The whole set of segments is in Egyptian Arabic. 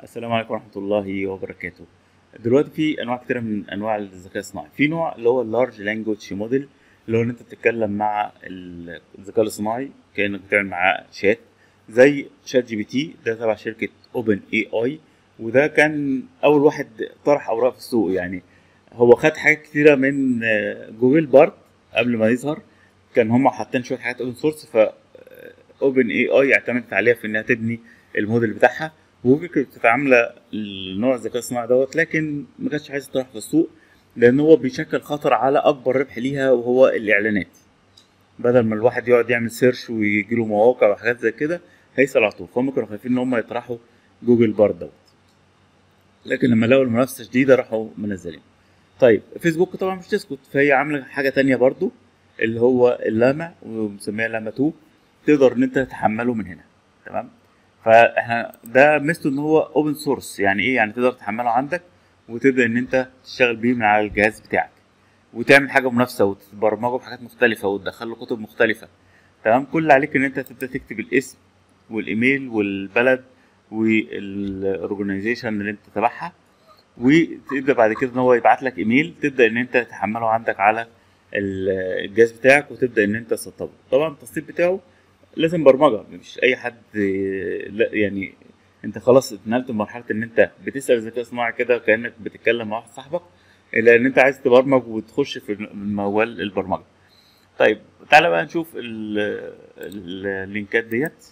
السلام عليكم ورحمة الله وبركاته دلوقتي في انواع كتيرة من انواع الذكاء الصناعي في نوع اللي هو اللارج لانجوج موديل اللي هو ان انت بتتكلم مع الذكاء الصناعي كانك بتعمل معاه شات زي شات جي بي تي ده تبع شركة اوبن اي اي وده كان اول واحد طرح اوراق في السوق يعني هو خد حاجات كتيرة من جوجل بارت قبل ما يظهر كان هم حاطين شوية حاجات اوبن سورس ف اوبن اي اي اعتمدت عليها في انها تبني الموديل بتاعها وجوجل كانت عامله النوع الذكاء الصناعي دوت لكن ما كانتش عايزه تطرح في السوق لان هو بيشكل خطر على اكبر ربح ليها وهو الاعلانات بدل ما الواحد يقعد يعمل سيرش ويجي له مواقع وحاجات زي كده هيسال على طول فهم كانوا خايفين ان هم يطرحوا جوجل بار دوت لكن لما لقوا المنافسه شديده راحوا منزلين طيب فيسبوك طبعا مش تسكت فهي عامله حاجه تانية برضو اللي هو اللاما ومسميها لاما 2 تقدر ان انت تحمله من هنا تمام فاحنا ده ميزته ان هو اوبن سورس يعني ايه يعني تقدر تحمله عندك وتبدا ان انت تشتغل بيه من على الجهاز بتاعك وتعمل حاجه منافسه وتبرمجه بحاجات مختلفه وتدخل له كتب مختلفه تمام كل اللي عليك ان انت تبدا تكتب الاسم والايميل والبلد والاورجنايزيشن اللي انت تبعها وتبدا بعد كده ان هو يبعت لك ايميل تبدا ان انت تحمله عندك على الجهاز بتاعك وتبدا ان انت تسطبه طبعا التسطيب بتاعه لازم برمجه مش اي حد لا يعني انت خلاص اتنقلت لمرحله ان انت بتسال الذكاء الصناعي كده كانك بتتكلم مع واحد صاحبك الا ان انت عايز تبرمج وتخش في موال البرمجه طيب تعالى بقى نشوف اللينكات ديت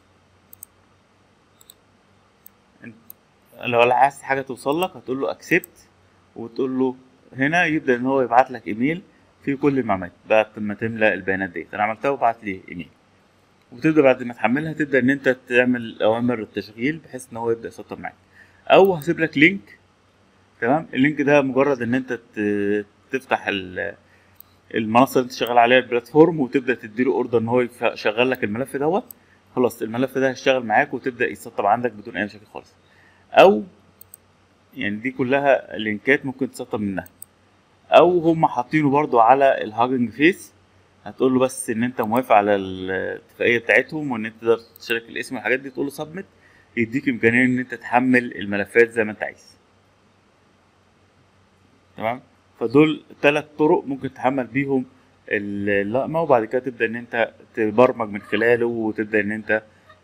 لو عايز حاجه توصل لك هتقول له اكسبت وتقول له هنا يبدا ان هو يبعت لك ايميل فيه كل المعلومات بعد ما تملى البيانات ديت انا عملتها وبعت لي ايميل وتبدا بعد ما تحملها تبدا ان انت تعمل اوامر التشغيل بحيث ان هو يبدا يسطب معاك او هسيب لك لينك تمام اللينك ده مجرد ان انت تفتح المنصه اللي انت شغال عليها البلاتفورم وتبدا تديله اوردر ان هو يشغل لك الملف دوت خلاص الملف ده هيشتغل معاك وتبدا يسطب عندك بدون اي مشاكل خالص او يعني دي كلها لينكات ممكن تسطب منها او هم حاطينه برضو على الهاجنج فيس هتقول له بس ان انت موافق على الاتفاقيه بتاعتهم وان انت تقدر تشارك الاسم والحاجات دي تقول له سبمت يديك امكانيه ان انت تحمل الملفات زي ما انت عايز تمام فدول ثلاث طرق ممكن تحمل بيهم اللقمه وبعد كده تبدا ان انت تبرمج من خلاله وتبدا ان انت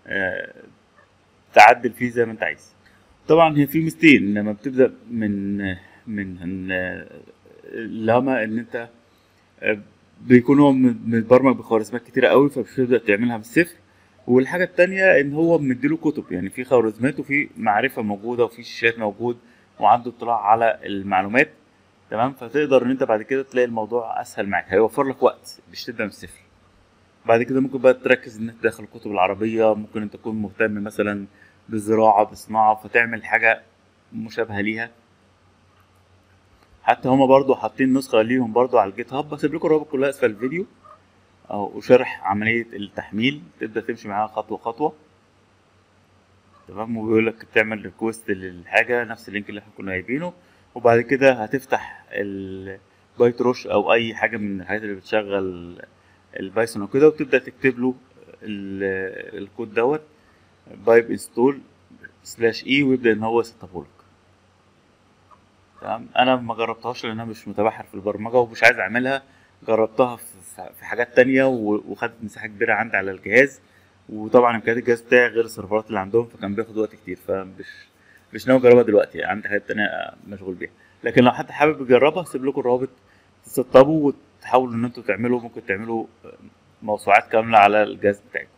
تعدل فيه زي ما انت عايز طبعا هي في ميزتين لما بتبدا من من اللقمه ان انت بيكون هو متبرمج بخوارزميات كتيرة قوي فبتبدأ تعملها من الصفر والحاجة التانية إن هو مديله كتب يعني في خوارزميات وفي معرفة موجودة وفي شاشات موجود وعنده اطلاع على المعلومات تمام فتقدر إن أنت بعد كده تلاقي الموضوع أسهل معاك هيوفر لك وقت مش تبدأ من الصفر بعد كده ممكن بقى تركز إن أنت تدخل الكتب العربية ممكن أنت تكون مهتم مثلا بالزراعة بالصناعة فتعمل حاجة مشابهة ليها حتى هما برضو حاطين نسخة ليهم برضو على الجيت هاب بسيب لكم الروابط كلها اسفل الفيديو اهو وشرح عملية التحميل تبدأ تمشي معاها خطوة خطوة تمام وبيقول لك تعمل ريكوست للحاجة نفس اللينك اللي احنا كنا جايبينه وبعد كده هتفتح البايت روش او اي حاجة من الحاجات اللي بتشغل البايثون وكده وتبدأ تكتب له الكود دوت بايب انستول سلاش اي ويبدأ ان هو يسطبه لك تمام انا ما جربتهاش لان انا مش متبحر في البرمجه ومش عايز اعملها جربتها في حاجات تانية وخدت مساحه كبيره عندي على الجهاز وطبعا امكانيات الجهاز بتاعي غير السيرفرات اللي عندهم فكان بياخد وقت كتير فمش مش ناوي اجربها دلوقتي يعني عندي حاجات تانية مشغول بيها لكن لو حد حابب يجربها هسيب لكم الروابط تسطبوا وتحاولوا ان انتوا تعملوا ممكن تعملوا موسوعات كامله على الجهاز بتاعكم